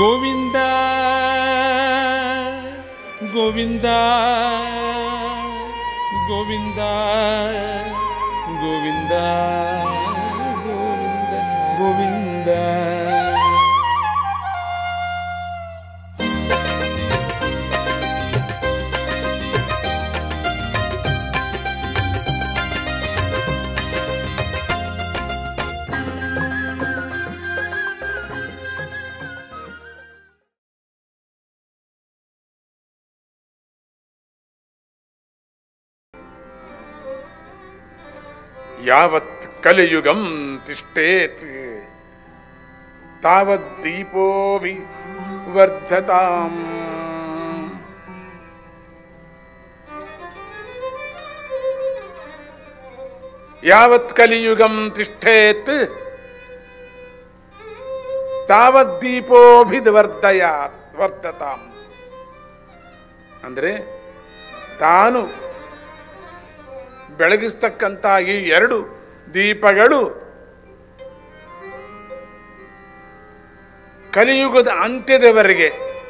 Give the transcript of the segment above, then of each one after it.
ಗೋವಿಂದ ಗೋವಿಂದ ಗೋವಿಂದ ಗೋವಿಂದ ಗೋವಿಂದ ಗೋವಿಂದ ಯಾವತ್ ಕಲಿಯುಗಂ ತಿಷ್ಟೇತ್ ತಾವತ್ ದೀಪೋ ವಿ ವರ್ಧತಾಂ ಯಾವತ್ ಕಲಿಯುಗಂ ತಿಷ್ಠೇತ್ ತಾವತ್ ದೀಪೋಭಿವರ್ಧಯ ವರ್ಧತಾಂ ಅಂದ್ರೆ ತಾನು ಬೆಳಗಿಸ್ತಕ್ಕಂಥ ಈ ಎರಡು ದೀಪಗಳು ಕಲಿಯುಗದ ಅಂತ್ಯದವರೆಗೆ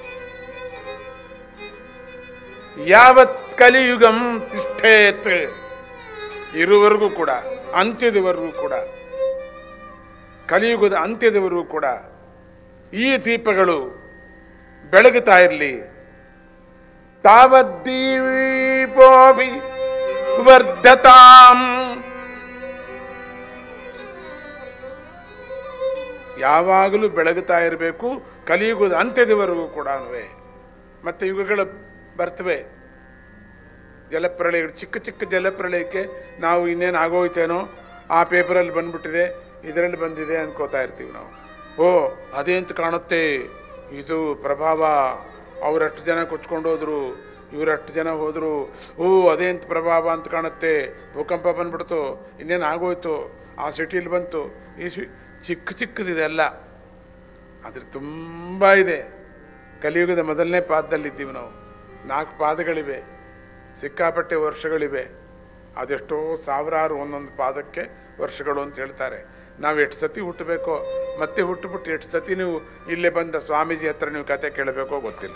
ಯಾವತ್ ಕಲಿಯುಗಂ ತಿಷ್ಠೇತ್ ಇರುವವರೆಗೂ ಕೂಡ ಅಂತ್ಯದವರೆಗೂ ಕೂಡ ಕಲಿಯುಗದ ಅಂತ್ಯದವರೆಗೂ ಕೂಡ ಈ ದೀಪಗಳು ಬೆಳಗುತ್ತಾ ಇರಲಿ ತಾವದ್ದೀಪೋಭಿ ವರ್ಧತಾಂ ಯಾವಾಗಲೂ ಬೆಳಗುತ್ತಾ ಇರಬೇಕು ಕಲಿಯುಗದ ಅಂತ್ಯದವರೆಗೂ ಕೂಡ ಮತ್ತೆ ಯುಗಗಳು ಬರ್ತವೆ ಜಲಪ್ರಳಯಗಳು ಚಿಕ್ಕ ಚಿಕ್ಕ ಜಲಪ್ರಳಯಕ್ಕೆ ನಾವು ಇನ್ನೇನು ಆಗೋಯ್ತೇನೋ ಆ ಪೇಪರಲ್ಲಿ ಬಂದ್ಬಿಟ್ಟಿದೆ ಇದರಲ್ಲಿ ಬಂದಿದೆ ಅನ್ಕೋತಾ ಇರ್ತೀವಿ ನಾವು ಓ ಅದೇ ಅಂತ ಕಾಣುತ್ತೆ ಇದು ಪ್ರಭಾವ ಅವರಷ್ಟು ಜನ ಕೊಚ್ಕೊಂಡು ಹೋದ್ರು ಇವರಷ್ಟು ಜನ ಹೋದರು ಓ ಅದೇ ಅಂತ ಪ್ರಭಾವ ಅಂತ ಕಾಣುತ್ತೆ ಭೂಕಂಪ ಬಂದ್ಬಿಡ್ತು ಇನ್ನೇನು ಆಗೋಯ್ತು ಆ ಸಿಟಿಲಿ ಬಂತು ಈ ಸಿ ಚಿಕ್ಕ ಚಿಕ್ಕದಿದೆ ಎಲ್ಲ ಆದರೆ ತುಂಬ ಇದೆ ಕಲಿಯುಗದ ಮೊದಲನೇ ಪಾದದಲ್ಲಿದ್ದೀವಿ ನಾವು ನಾಲ್ಕು ಪಾದಗಳಿವೆ ಸಿಕ್ಕಾಪಟ್ಟೆ ವರ್ಷಗಳಿವೆ ಅದೆಷ್ಟೋ ಸಾವಿರಾರು ಒಂದೊಂದು ಪಾದಕ್ಕೆ ವರ್ಷಗಳು ಅಂತ ಹೇಳ್ತಾರೆ ನಾವು ಎಷ್ಟು ಸತಿ ಹುಟ್ಟಬೇಕೋ ಮತ್ತೆ ಹುಟ್ಟುಬಿಟ್ಟು ಎಷ್ಟು ಸತಿ ನೀವು ಇಲ್ಲೇ ಬಂದ ಸ್ವಾಮೀಜಿ ಹತ್ರ ನೀವು ಕತೆ ಕೇಳಬೇಕೋ ಗೊತ್ತಿಲ್ಲ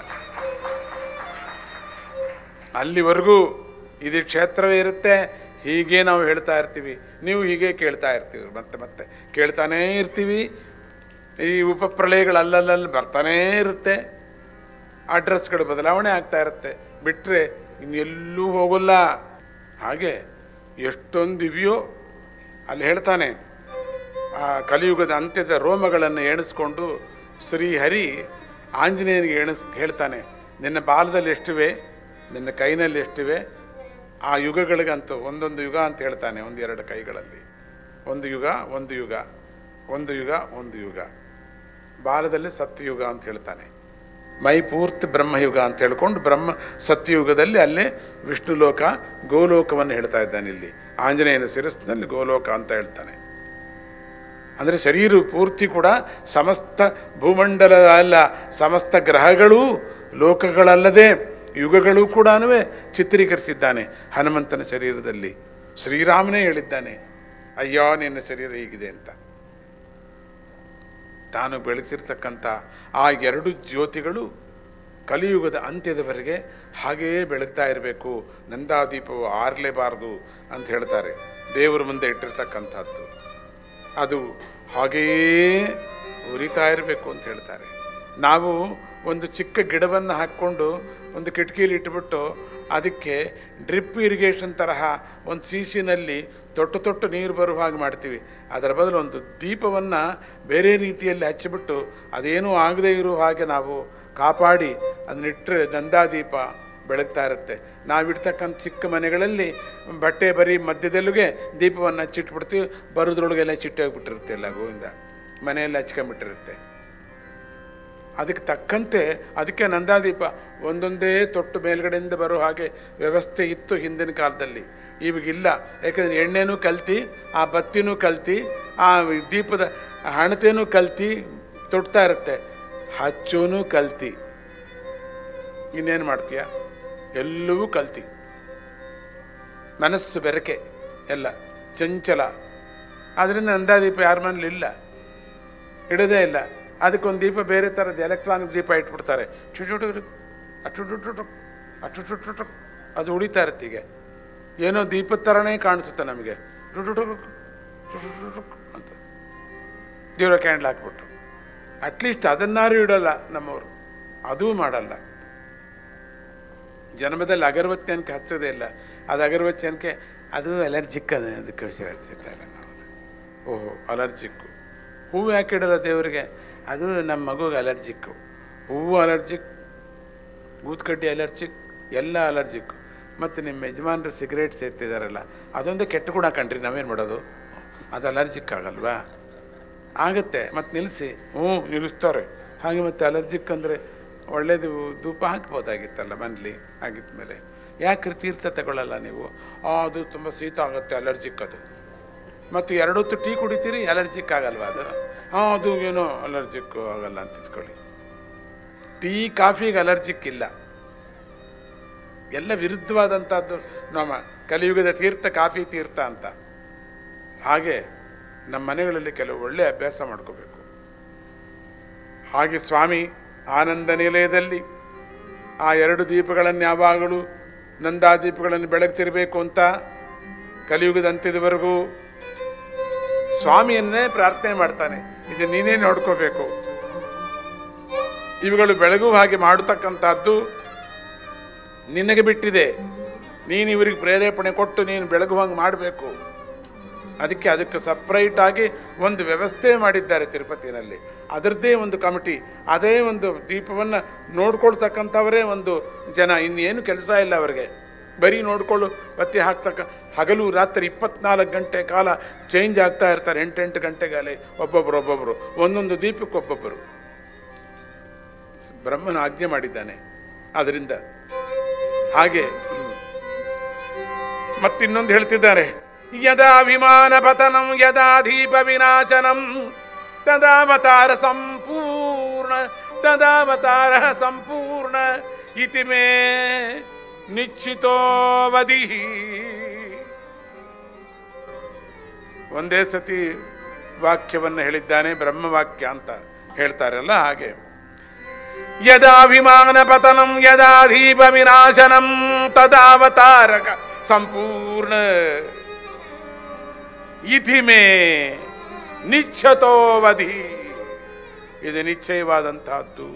ಅಲ್ಲಿವರೆಗೂ ಇದು ಕ್ಷೇತ್ರವೇ ಇರುತ್ತೆ ಹೀಗೆ ನಾವು ಹೇಳ್ತಾ ಇರ್ತೀವಿ ನೀವು ಹೀಗೆ ಕೇಳ್ತಾ ಇರ್ತೀವಿ ಮತ್ತೆ ಮತ್ತೆ ಕೇಳ್ತಾನೇ ಇರ್ತೀವಿ ಈ ಉಪಪ್ರಳಯಗಳು ಅಲ್ಲಲ್ಲಲ್ಲಿ ಬರ್ತಾನೇ ಇರುತ್ತೆ ಅಡ್ರೆಸ್ಗಳು ಬದಲಾವಣೆ ಆಗ್ತಾ ಇರುತ್ತೆ ಬಿಟ್ಟರೆ ಇನ್ನೆಲ್ಲೂ ಹೋಗಲ್ಲ ಹಾಗೆ ಎಷ್ಟೊಂದು ಇವೆಯೋ ಅಲ್ಲಿ ಹೇಳ್ತಾನೆ ಆ ಕಲಿಯುಗದ ಅಂತ್ಯದ ರೋಮಗಳನ್ನು ಎಣಿಸ್ಕೊಂಡು ಶ್ರೀಹರಿ ಆಂಜನೇಯನಿಗೆ ಎಣಿಸ್ ಹೇಳ್ತಾನೆ ನಿನ್ನ ಬಾಲದಲ್ಲಿ ಎಷ್ಟಿವೆ ನಿನ್ನ ಕೈನಲ್ಲಿ ಎಷ್ಟಿವೆ ಆ ಯುಗಗಳಿಗಂತೂ ಒಂದೊಂದು ಯುಗ ಅಂತ ಹೇಳ್ತಾನೆ ಒಂದೆರಡು ಕೈಗಳಲ್ಲಿ ಒಂದು ಯುಗ ಒಂದು ಯುಗ ಒಂದು ಯುಗ ಒಂದು ಯುಗ ಬಾಲದಲ್ಲಿ ಸತ್ಯಯುಗ ಅಂತ ಹೇಳ್ತಾನೆ ಮೈ ಪೂರ್ತಿ ಬ್ರಹ್ಮಯುಗ ಅಂತ ಹೇಳ್ಕೊಂಡು ಬ್ರಹ್ಮ ಸತ್ಯಯುಗದಲ್ಲಿ ಅಲ್ಲೇ ವಿಷ್ಣು ಲೋಕ ಗೋಲೋಕವನ್ನು ಹೇಳ್ತಾ ಇದ್ದಾನೆ ಇಲ್ಲಿ ಆಂಜನೇಯನ ಶಿರಸ್ಸಿನಲ್ಲಿ ಗೋಲೋಕ ಅಂತ ಹೇಳ್ತಾನೆ ಅಂದರೆ ಶರೀರ ಪೂರ್ತಿ ಕೂಡ ಸಮಸ್ತ ಭೂಮಂಡಲ ಅಲ್ಲ ಸಮಸ್ತ ಗ್ರಹಗಳೂ ಲೋಕಗಳಲ್ಲದೆ ಯುಗಗಳು ಕೂಡ ಚಿತ್ರೀಕರಿಸಿದ್ದಾನೆ ಹನುಮಂತನ ಶರೀರದಲ್ಲಿ ಶ್ರೀರಾಮನೇ ಹೇಳಿದ್ದಾನೆ ಅಯ್ಯೋ ನಿನ್ನ ಶರೀರ ಹೀಗಿದೆ ಅಂತ ತಾನು ಬೆಳಗಿಸಿರ್ತಕ್ಕಂಥ ಆ ಎರಡು ಜ್ಯೋತಿಗಳು ಕಲಿಯುಗದ ಅಂತ್ಯದವರೆಗೆ ಹಾಗೆಯೇ ಬೆಳಗ್ತಾ ಇರಬೇಕು ನಂದಾದೀಪವು ಆರಲೇಬಾರದು ಅಂತ ಹೇಳ್ತಾರೆ ದೇವರ ಮುಂದೆ ಇಟ್ಟಿರ್ತಕ್ಕಂಥದ್ದು ಅದು ಹಾಗೆಯೇ ಉರಿತಾ ಇರಬೇಕು ಅಂತ ಹೇಳ್ತಾರೆ ನಾವು ಒಂದು ಚಿಕ್ಕ ಗಿಡವನ್ನು ಹಾಕ್ಕೊಂಡು ಒಂದು ಕಿಟಕಿಯಲ್ಲಿ ಇಟ್ಬಿಟ್ಟು ಅದಕ್ಕೆ ಡ್ರಿಪ್ ಇರಿಗೇಷನ್ ತರಹ ಒಂದು ಸೀಸಿನಲ್ಲಿ ತೊಟ್ಟು ತೊಟ್ಟು ನೀರು ಬರುವ ಹಾಗೆ ಮಾಡ್ತೀವಿ ಅದರ ಬದಲು ಒಂದು ದೀಪವನ್ನು ಬೇರೆ ರೀತಿಯಲ್ಲಿ ಹಚ್ಚಿಬಿಟ್ಟು ಅದೇನೂ ಆಗದೇ ಇರೋ ಹಾಗೆ ನಾವು ಕಾಪಾಡಿ ಅದನ್ನಿಟ್ಟರೆ ನಂದಾದೀಪ ಬೆಳಗ್ತಾ ಇರುತ್ತೆ ನಾವಿಡ್ತಕ್ಕಂಥ ಚಿಕ್ಕ ಮನೆಗಳಲ್ಲಿ ಬಟ್ಟೆ ಬರೀ ಮಧ್ಯದಲ್ಲಿಗೆ ದೀಪವನ್ನು ಹಚ್ಚಿಟ್ಬಿಡ್ತೀವಿ ಬರೋದ್ರೊಳಗೆಲ್ಲ ಚಿಟ್ಟೋಗ್ಬಿಟ್ಟಿರುತ್ತೆ ಎಲ್ಲ ಗೋವಿಂದ ಮನೆಯಲ್ಲಿ ಹಚ್ಕೊಂಡ್ಬಿಟ್ಟಿರುತ್ತೆ ಅದಕ್ಕೆ ತಕ್ಕಂತೆ ಅದಕ್ಕೆ ನಂದಾದೀಪ ಒಂದೊಂದೇ ತೊಟ್ಟು ಮೇಲ್ಗಡೆಯಿಂದ ಬರೋ ಹಾಗೆ ವ್ಯವಸ್ಥೆ ಇತ್ತು ಹಿಂದಿನ ಕಾಲದಲ್ಲಿ ಇವಾಗಿಲ್ಲ ಯಾಕಂದರೆ ಎಣ್ಣೆನೂ ಕಲ್ತಿ ಆ ಬತ್ತಿನೂ ಕಲ್ತಿ ಆ ದೀಪದ ಹಣತೆನೂ ಕಲ್ತಿ ತೊಡ್ತಾ ಇರುತ್ತೆ ಹಚ್ಚೋನು ಕಲ್ತಿ ಇನ್ನೇನು ಮಾಡ್ತೀಯ ಎಲ್ಲವೂ ಕಲ್ತಿ ಮನಸ್ಸು ಬೆರಕೆ ಎಲ್ಲ ಚಂಚಲ ಆದ್ದರಿಂದ ನಂದಾದೀಪ ಯಾರ ಮನೇಲಿ ಇಲ್ಲ ಇಡೋದೇ ಇಲ್ಲ ಅದಕ್ಕೊಂದು ದೀಪ ಬೇರೆ ಥರದ ಎಲೆಕ್ಟ್ರಾನಿಕ್ ದೀಪ ಇಟ್ಬಿಡ್ತಾರೆ ಚುಟುಟು ಅಟುಟುಟು ಅಟುಟುಟು ಅದು ಉಳಿತಾ ಇರ್ತೀಗೆ ಏನೋ ದೀಪದ ಥರನೇ ಕಾಣಿಸುತ್ತೆ ನಮಗೆ ಟುಟುಟು ಅಂತ ಜೀರೋ ಕ್ಯಾಂಡ್ಲ್ ಹಾಕ್ಬಿಟ್ಟು ಅಟ್ಲೀಸ್ಟ್ ಅದನ್ನಾರು ಇಡೋಲ್ಲ ನಮ್ಮವರು ಅದೂ ಮಾಡಲ್ಲ ಜನ್ಮದಲ್ಲಿ ಅಗರಬತ್ತಿ ಅನ್ಕೆ ಹಚ್ಚೋದೇ ಇಲ್ಲ ಅದು ಅಗರಬತ್ತಿ ಅನ್ಕೆ ಅದು ಅಲರ್ಜಿಕ್ ಅದ ಅದಕ್ಕೆ ವಿಷಯ ಹೇಳ್ತಿರ್ತಾರೆ ನಾವು ಓಹೋ ಅಲರ್ಜಿಕ್ಕು ಹೂವು ಯಾಕೆ ಇಡೋಲ್ಲ ದೇವರಿಗೆ ಅದು ನಮ್ಮ ಮಗುಗೆ ಅಲರ್ಜಿಕ್ಕು ಹೂವು ಅಲರ್ಜಿಕ್ ಊದ್ಕಡ್ಡಿ ಅಲರ್ಜಿಕ್ ಎಲ್ಲ ಅಲರ್ಜಿಕ್ಕು ಮತ್ತು ನಿಮ್ಮ ಯಜಮಾನರು ಸಿಗರೇಟ್ ಸೇರ್ತಿದಾರಲ್ಲ ಅದೊಂದು ಕೆಟ್ಟ ಗುಣ ಕಣ್ರಿ ನಾವೇನು ಮಾಡೋದು ಅದು ಅಲರ್ಜಿಕ್ ಆಗಲ್ವಾ ಆಗುತ್ತೆ ಮತ್ತು ನಿಲ್ಲಿಸಿ ಹ್ಞೂ ನಿಲ್ಲಿಸ್ತಾರೆ ಹಾಗೆ ಮತ್ತು ಅಲರ್ಜಿಕ್ ಅಂದರೆ ಒಳ್ಳೇದು ಧೂಪ ಹಾಕ್ಬೋದಾಗಿತ್ತಲ್ಲ ಮನೇಲಿ ಆಗಿದ್ಮೇಲೆ ಯಾಕೆ ತೀರ್ಥ ತಗೊಳ್ಳಲ್ಲ ನೀವು ಆ, ಅದು ತುಂಬ ಶೀತ ಆಗುತ್ತೆ ಅಲರ್ಜಿಕ್ ಅದು ಮತ್ತು ಎರಡೊತ್ತು ಟೀ ಕುಡಿತೀರಿ ಅಲರ್ಜಿಕ್ ಆಗಲ್ವಾ ಅದು ಹಾಂ ಅದು ಏನೋ ಅಲರ್ಜಿಕ್ ಆಗಲ್ಲ ಅಂತ ಇಸ್ಕೊಳ್ಳಿ ಟೀ ಕಾಫಿಗೆ ಅಲರ್ಜಿಕ್ ಇಲ್ಲ ಎಲ್ಲ ವಿರುದ್ಧವಾದಂಥದ್ದು ನಮ್ಮ ಕಲಿಯುಗದ ತೀರ್ಥ ಕಾಫಿ ತೀರ್ಥ ಅಂತ ಹಾಗೆ ನಮ್ಮ ಮನೆಗಳಲ್ಲಿ ಕೆಲವು ಒಳ್ಳೆ ಅಭ್ಯಾಸ ಮಾಡ್ಕೋಬೇಕು ಹಾಗೆ ಸ್ವಾಮಿ ಆನಂದ ನಿಲಯದಲ್ಲಿ ಆ ಎರಡು ದೀಪಗಳನ್ನು ಯಾವಾಗಲೂ ನಂದಾ ದೀಪಗಳನ್ನು ಬೆಳಗ್ತಿರಬೇಕು ಅಂತ ಕಲಿಯುಗದ ಅಂತ್ಯದವರೆಗೂ ಸ್ವಾಮಿಯನ್ನೇ ಪ್ರಾರ್ಥನೆ ಮಾಡ್ತಾನೆ ಇದು ನೀನೇ ನೋಡ್ಕೋಬೇಕು ಇವುಗಳು ಬೆಳಗುವ ಹಾಗೆ ಮಾಡತಕ್ಕಂಥದ್ದು ನಿನಗೆ ಬಿಟ್ಟಿದೆ ನೀನು ಇವರಿಗೆ ಪ್ರೇರೇಪಣೆ ಕೊಟ್ಟು ನೀನು ಬೆಳಗುವಂಗೆ ಮಾಡಬೇಕು ಅದಕ್ಕೆ ಅದಕ್ಕೆ ಸಪ್ರೇಟಾಗಿ ಒಂದು ವ್ಯವಸ್ಥೆ ಮಾಡಿದ್ದಾರೆ ತಿರುಪತಿನಲ್ಲಿ ಅದರದ್ದೇ ಒಂದು ಕಮಿಟಿ ಅದೇ ಒಂದು ದೀಪವನ್ನು ನೋಡ್ಕೊಳ್ತಕ್ಕಂಥವರೇ ಒಂದು ಜನ ಇನ್ನೇನು ಕೆಲಸ ಇಲ್ಲ ಅವರಿಗೆ ಬರೀ ನೋಡ್ಕೊಳ್ಳು ಬತ್ತಿ ಹಾಕ್ತಕ್ಕ ಹಗಲು ರಾತ್ರಿ ಇಪ್ಪತ್ನಾಲ್ಕು ಗಂಟೆ ಕಾಲ ಚೇಂಜ್ ಆಗ್ತಾ ಇರ್ತಾರೆ ಎಂಟೆಂಟು ಗಂಟೆಗಾಲೆ ಒಬ್ಬೊಬ್ಬರು ಒಬ್ಬೊಬ್ಬರು ಒಂದೊಂದು ದೀಪಕ್ಕೆ ಒಬ್ಬೊಬ್ಬರು ಬ್ರಹ್ಮನ ಆಜ್ಞೆ ಮಾಡಿದ್ದಾನೆ ಅದರಿಂದ ಹಾಗೆ ಮತ್ತಿನ್ನೊಂದು ಹೇಳ್ತಿದ್ದಾರೆ ಯದಾ ವಿಮಾನ ಪತನಂ ಯದಾ ದೀಪ ವಿನಾಶನಂ ತದಾವತಾರ ಸಂಪೂರ್ಣ ತದಾವತಾರ ಸಂಪೂರ್ಣ ಇತಿ ಮೇ ನಿಶ್ಚಿತೋವಧಿ ಒಂದೇ ಸತಿ ವಾಕ್ಯವನ್ನು ಹೇಳಿದ್ದಾನೆ ಬ್ರಹ್ಮವಾಕ್ಯ ಅಂತ ಹೇಳ್ತಾರಲ್ಲ ಹಾಗೆ ಯದಾ ವಿಮಾನ ಪತನಂ ಯದಾ ದೀಪ ವಿನಾಶನಂ ತದಾವತಾರಕ ಸಂಪೂರ್ಣ ಇತಿ ಮೇ ನಿಶ್ಚತೋವಧಿ ಇದು ನಿಶ್ಚಯವಾದಂತಹದ್ದು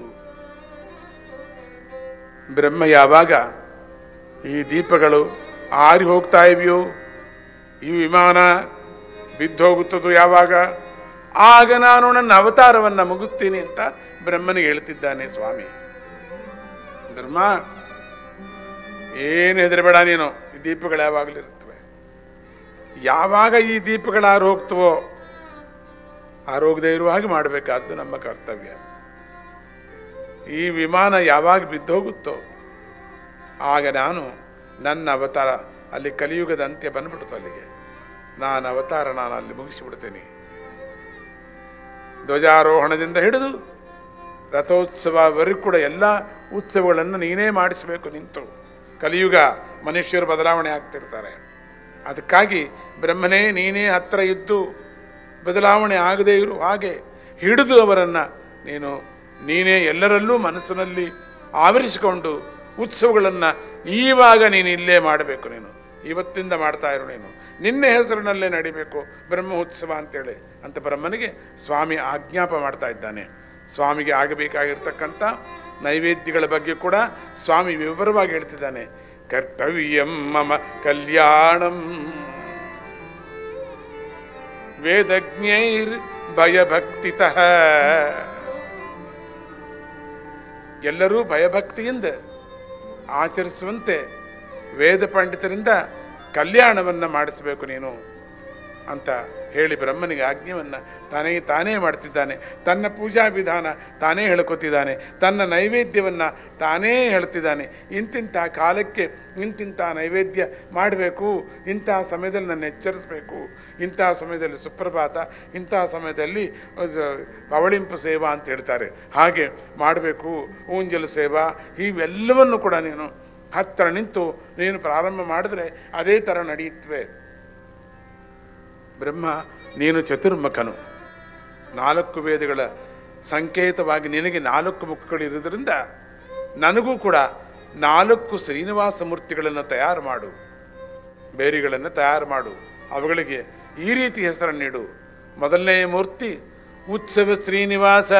ಬ್ರಹ್ಮ ಯಾವಾಗ ಈ ದೀಪಗಳು ಆರಿ ಹೋಗ್ತಾ ಇವೆಯೋ ಈ ವಿಮಾನ ಬಿದ್ದೋಗುತ್ತದೋ ಯಾವಾಗ ಆಗ ನಾನು ನನ್ನ ಅವತಾರವನ್ನು ಮುಗಿಸ್ತೀನಿ ಅಂತ ಬ್ರಹ್ಮನಿಗೆ ಹೇಳ್ತಿದ್ದಾನೆ ಸ್ವಾಮಿ ಬ್ರಹ್ಮ ಏನು ಹೆದರಬೇಡ ನೀನು ಈ ದೀಪಗಳು ಯಾವಾಗಲೂ ಇರುತ್ತವೆ ಯಾವಾಗ ಈ ದೀಪಗಳು ಆರು ಹೋಗ್ತವೋ ಆರೋಗದೇ ಇರುವ ಹಾಗೆ ಮಾಡಬೇಕಾದ್ದು ನಮ್ಮ ಕರ್ತವ್ಯ ಈ ವಿಮಾನ ಯಾವಾಗ ಬಿದ್ದೋಗುತ್ತೋ ಆಗ ನಾನು ನನ್ನ ಅವತಾರ ಅಲ್ಲಿ ಕಲಿಯುಗದ ಅಂತ್ಯ ಬಂದ್ಬಿಡ್ತು ಅಲ್ಲಿಗೆ ನಾನು ಅವತಾರ ನಾನು ಅಲ್ಲಿ ಮುಗಿಸಿಬಿಡ್ತೀನಿ ಧ್ವಜಾರೋಹಣದಿಂದ ಹಿಡಿದು ರಥೋತ್ಸವವರೆಗೂ ಕೂಡ ಎಲ್ಲ ಉತ್ಸವಗಳನ್ನು ನೀನೇ ಮಾಡಿಸಬೇಕು ನಿಂತು ಕಲಿಯುಗ ಮನುಷ್ಯರು ಬದಲಾವಣೆ ಆಗ್ತಿರ್ತಾರೆ ಅದಕ್ಕಾಗಿ ಬ್ರಹ್ಮನೇ ನೀನೇ ಹತ್ತಿರ ಇದ್ದು ಬದಲಾವಣೆ ಆಗದೇ ಇರು ಹಾಗೆ ಹಿಡಿದು ಅವರನ್ನು ನೀನು ನೀನೇ ಎಲ್ಲರಲ್ಲೂ ಮನಸ್ಸಿನಲ್ಲಿ ಆವರಿಸಿಕೊಂಡು ಉತ್ಸವಗಳನ್ನು ಈವಾಗ ನೀನು ಇಲ್ಲೇ ಮಾಡಬೇಕು ನೀನು ಇವತ್ತಿಂದ ಮಾಡ್ತಾ ಇರು ನೀನು ನಿನ್ನೆ ಹೆಸರಿನಲ್ಲೇ ನಡಿಬೇಕು ಬ್ರಹ್ಮ ಉತ್ಸವ ಅಂತೇಳಿ ಅಂತ ಬ್ರಹ್ಮನಿಗೆ ಸ್ವಾಮಿ ಆಜ್ಞಾಪ ಮಾಡ್ತಾ ಇದ್ದಾನೆ ಸ್ವಾಮಿಗೆ ಆಗಬೇಕಾಗಿರ್ತಕ್ಕಂಥ ನೈವೇದ್ಯಗಳ ಬಗ್ಗೆ ಕೂಡ ಸ್ವಾಮಿ ವಿವರವಾಗಿ ಹೇಳ್ತಿದ್ದಾನೆ ಕರ್ತವ್ಯಂ ಮಮ ಕಲ್ಯಾಣಂ ವೇದಜ್ಞೈರ್ ಭಯಭಕ್ತಿತಃ ಎಲ್ಲರೂ ಭಯಭಕ್ತಿಯಿಂದ ಆಚರಿಸುವಂತೆ ವೇದ ಪಂಡಿತರಿಂದ ಕಲ್ಯಾಣವನ್ನು ಮಾಡಿಸಬೇಕು ನೀನು ಅಂತ ಹೇಳಿ ಬ್ರಹ್ಮನಿಗೆ ಆಜ್ಞೆಯನ್ನು ತಾನೇ ತಾನೇ ಮಾಡ್ತಿದ್ದಾನೆ ತನ್ನ ಪೂಜಾ ವಿಧಾನ ತಾನೇ ಹೇಳ್ಕೊತಿದ್ದಾನೆ ತನ್ನ ನೈವೇದ್ಯವನ್ನು ತಾನೇ ಹೇಳ್ತಿದ್ದಾನೆ ಇಂತಿಂಥ ಕಾಲಕ್ಕೆ ಇಂತಿಂಥ ನೈವೇದ್ಯ ಮಾಡಬೇಕು ಇಂತಹ ಸಮಯದಲ್ಲಿ ನನ್ನ ಎಚ್ಚರಿಸಬೇಕು ಇಂತಹ ಸಮಯದಲ್ಲಿ ಸುಪ್ರಭಾತ ಇಂತಹ ಸಮಯದಲ್ಲಿ ಅದು ಪವಳಿಂಪು ಸೇವಾ ಅಂತ ಹೇಳ್ತಾರೆ ಹಾಗೆ ಮಾಡಬೇಕು ಊಂಜಲು ಸೇವಾ ಇವೆಲ್ಲವನ್ನು ಕೂಡ ನೀನು ಹತ್ತಿರ ನಿಂತು ನೀನು ಪ್ರಾರಂಭ ಮಾಡಿದ್ರೆ ಅದೇ ಥರ ನಡೆಯುತ್ತವೆ ಬ್ರಹ್ಮ ನೀನು ಚತುರ್ಮುಖನು ನಾಲ್ಕು ವೇದಗಳ ಸಂಕೇತವಾಗಿ ನಿನಗೆ ನಾಲ್ಕು ಮುಖಗಳಿರುವುದರಿಂದ ನನಗೂ ಕೂಡ ನಾಲ್ಕು ಶ್ರೀನಿವಾಸ ಮೂರ್ತಿಗಳನ್ನು ತಯಾರು ಮಾಡು ಬೇರಿಗಳನ್ನು ತಯಾರು ಮಾಡು ಅವುಗಳಿಗೆ ಈ ರೀತಿ ಹೆಸರನ್ನಿಡು ಮೊದಲನೇ ಮೂರ್ತಿ ಉತ್ಸವ ಶ್ರೀನಿವಾಸ